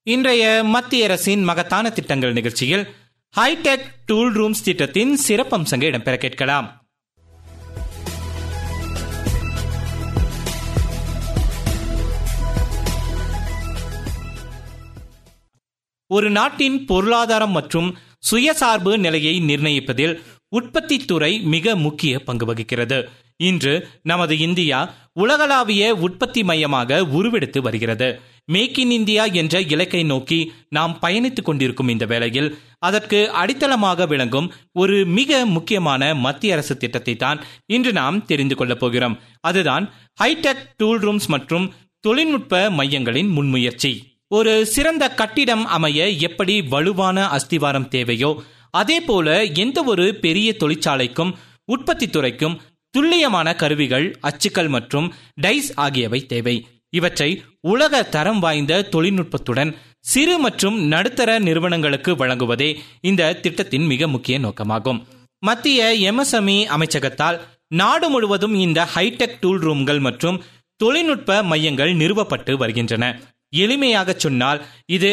இன்றைய மத்திய அரசின் மகத்தான திட்டங்கள் நிகழ்ச்சியில் ஹைடெக் டூல் ரூம்ஸ் திட்டத்தின் சிறப்பம்சங்கள் இடம்பெற கேட்கலாம் ஒரு நாட்டின் பொருளாதாரம் மற்றும் சுயசார்பு நிலையை நிர்ணயிப்பதில் உற்பத்தி துறை மிக முக்கிய பங்கு வகிக்கிறது இன்று நமது இந்தியா உலகளாவிய உற்பத்தி மையமாக உருவெடுத்து வருகிறது மேக் இன் இந்தியா என்ற இலக்கை நோக்கி நாம் பயணித்துக் கொண்டிருக்கும் இந்த வேளையில் அதற்கு அடித்தளமாக விளங்கும் ஒரு மிக முக்கியமான மத்திய அரசு திட்டத்தை தான் இன்று நாம் தெரிந்து கொள்ளப் போகிறோம் அதுதான் ஹைடெக் டூல் ரூம்ஸ் மற்றும் தொழில்நுட்ப மையங்களின் முன்முயற்சி ஒரு சிறந்த கட்டிடம் அமைய எப்படி வலுவான அஸ்திவாரம் தேவையோ அதே போல எந்த ஒரு பெரிய தொழிற்சாலைக்கும் உற்பத்தி துறைக்கும் துல்லியமான கருவிகள் அச்சுக்கள் மற்றும் டைஸ் ஆகியவை தேவை இவற்றை உலக தரம் வாய்ந்த தொழில்நுட்பத்துடன் சிறு மற்றும் நடுத்தர நிறுவனங்களுக்கு வழங்குவதே இந்த திட்டத்தின் மிக முக்கிய நோக்கமாகும் மத்திய எம்எஸ்எம்இ அமைச்சகத்தால் நாடு முழுவதும் இந்த ஹைடெக் டூல் ரூம்கள் மற்றும் தொழில்நுட்ப மையங்கள் நிறுவப்பட்டு வருகின்றன எளிமையாக சொன்னால் இது